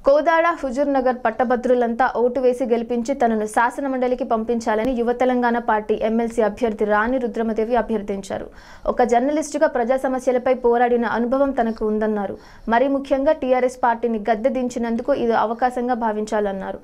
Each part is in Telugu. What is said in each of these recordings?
కోదాడ హుజూర్ నగర్ పట్టభద్రులంతా ఓటు వేసి గెలిపించి తనను శాసనమండలికి పంపించాలని యువ తెలంగాణ పార్టీ ఎమ్మెల్సీ అభ్యర్థి రాణి రుద్రమదేవి అభ్యర్థించారు ఒక జర్నలిస్టుగా ప్రజా సమస్యలపై పోరాడిన అనుభవం తనకు ఉందన్నారు మరీ ముఖ్యంగా టీఆర్ఎస్ పార్టీని గద్దె దించినందుకు ఇది అవకాశంగా భావించాలన్నారు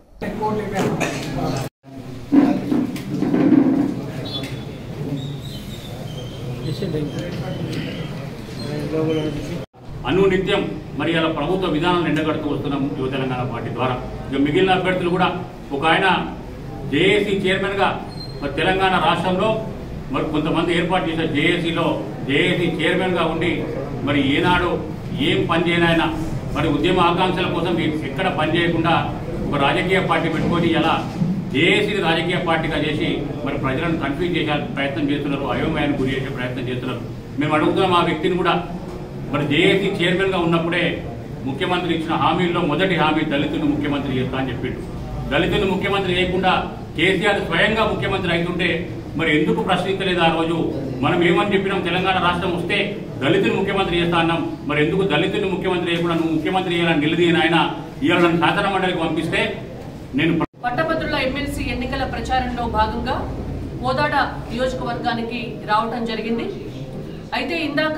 అనునిత్యం మరి అలా ప్రభుత్వ విధానాలను ఎండగడుతూ వస్తున్నాం యువ తెలంగాణ పార్టీ ద్వారా ఇక మిగిలిన అభ్యర్థులు కూడా ఒక ఆయన జేఏసీ చైర్మన్ గా మరి తెలంగాణ రాష్ట్రంలో మరి కొంతమంది ఏర్పాటు చేసిన జేఏసీలో జేఏసీ చైర్మన్ గా ఉండి మరి ఏనాడు ఏం పని చేయనైనా మరి ఉద్యమ ఆకాంక్షల కోసం ఎక్కడ పని చేయకుండా ఒక రాజకీయ పార్టీ పెట్టుకొని ఎలా జేఏసీని రాజకీయ పార్టీగా చేసి మరి ప్రజలను కన్ఫ్యూజ్ చేసే ప్రయత్నం చేస్తున్నారు అయోమయాన్ని గురి చేసే ప్రయత్నం చేస్తున్నారు మేము అడుగుతున్నాం ఆ వ్యక్తిని కూడా మరి జేఏసీ చైర్మన్ గా ఉన్నప్పుడే ముఖ్యమంత్రి ఇచ్చిన హామీల్లో మొదటి హామీ దళితుని ముఖ్యమంత్రి చేస్తా అని చెప్పిండు దళితుని ముఖ్యమంత్రి చేయకుండా కేసీఆర్ స్వయంగా ముఖ్యమంత్రి అవుతుంటే మరి ఎందుకు ప్రశ్నించలేదు ఆ రోజు మనం ఏమని చెప్పినాం తెలంగాణ రాష్ట్రం వస్తే దళితుని ముఖ్యమంత్రి చేస్తా అన్నాం మరి ఎందుకు దళితుని ముఖ్యమంత్రి చేయకుండా నువ్వు ముఖ్యమంత్రి చేయాలని నిలదీయని ఆయన ఇవాళ నన్ను శాసన మండలికి పంపిస్తే నేను పట్టభద్రుల ఎమ్మెల్సీ ఎన్నికల ప్రచారంలో భాగంగా కోదాడ నియోజకవర్గానికి రావటం జరిగింది అయితే ఇందాక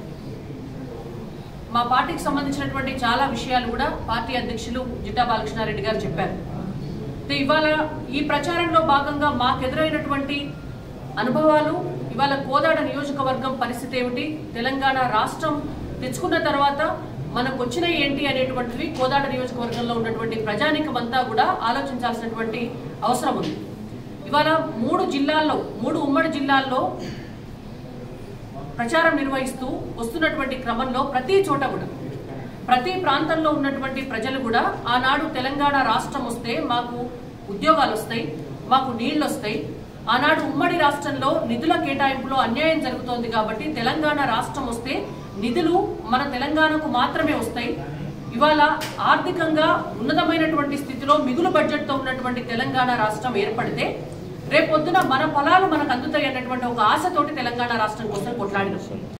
మా పార్టీకి సంబంధించినటువంటి చాలా విషయాలు కూడా పార్టీ అధ్యక్షులు జిట్టా బాలకృష్ణారెడ్డి గారు చెప్పారు అయితే ఇవాళ ఈ ప్రచారంలో భాగంగా మాకెదురైనటువంటి అనుభవాలు ఇవాళ కోదాడ నియోజకవర్గం పరిస్థితి ఏమిటి తెలంగాణ రాష్ట్రం తెచ్చుకున్న తర్వాత మనకు వచ్చినాయి ఏంటి అనేటువంటివి కోదాడ నియోజకవర్గంలో ఉన్నటువంటి ప్రజానికమంతా కూడా ఆలోచించాల్సినటువంటి అవసరం ఉంది ఇవాళ మూడు జిల్లాల్లో మూడు ఉమ్మడి జిల్లాల్లో ప్రచారం నిర్వహిస్తూ వస్తున్నటువంటి క్రమంలో ప్రతి చోట కూడా ప్రతి ప్రాంతంలో ఉన్నటువంటి ప్రజలు కూడా ఆనాడు తెలంగాణ రాష్ట్రం వస్తే మాకు ఉద్యోగాలు వస్తాయి మాకు నీళ్లు వస్తాయి ఆనాడు ఉమ్మడి రాష్ట్రంలో నిధుల కేటాయింపులో అన్యాయం జరుగుతోంది కాబట్టి తెలంగాణ రాష్ట్రం వస్తే నిధులు మన తెలంగాణకు మాత్రమే వస్తాయి ఇవాళ ఆర్థికంగా ఉన్నతమైనటువంటి స్థితిలో మిగులు బడ్జెట్తో ఉన్నటువంటి తెలంగాణ రాష్ట్రం ఏర్పడితే రేపొద్దున మన పొలాలు మనకు అందుతాయి అన్నటువంటి ఒక ఆశతోటి తెలంగాణ రాష్ట్రం కోసం కొట్లాడినాం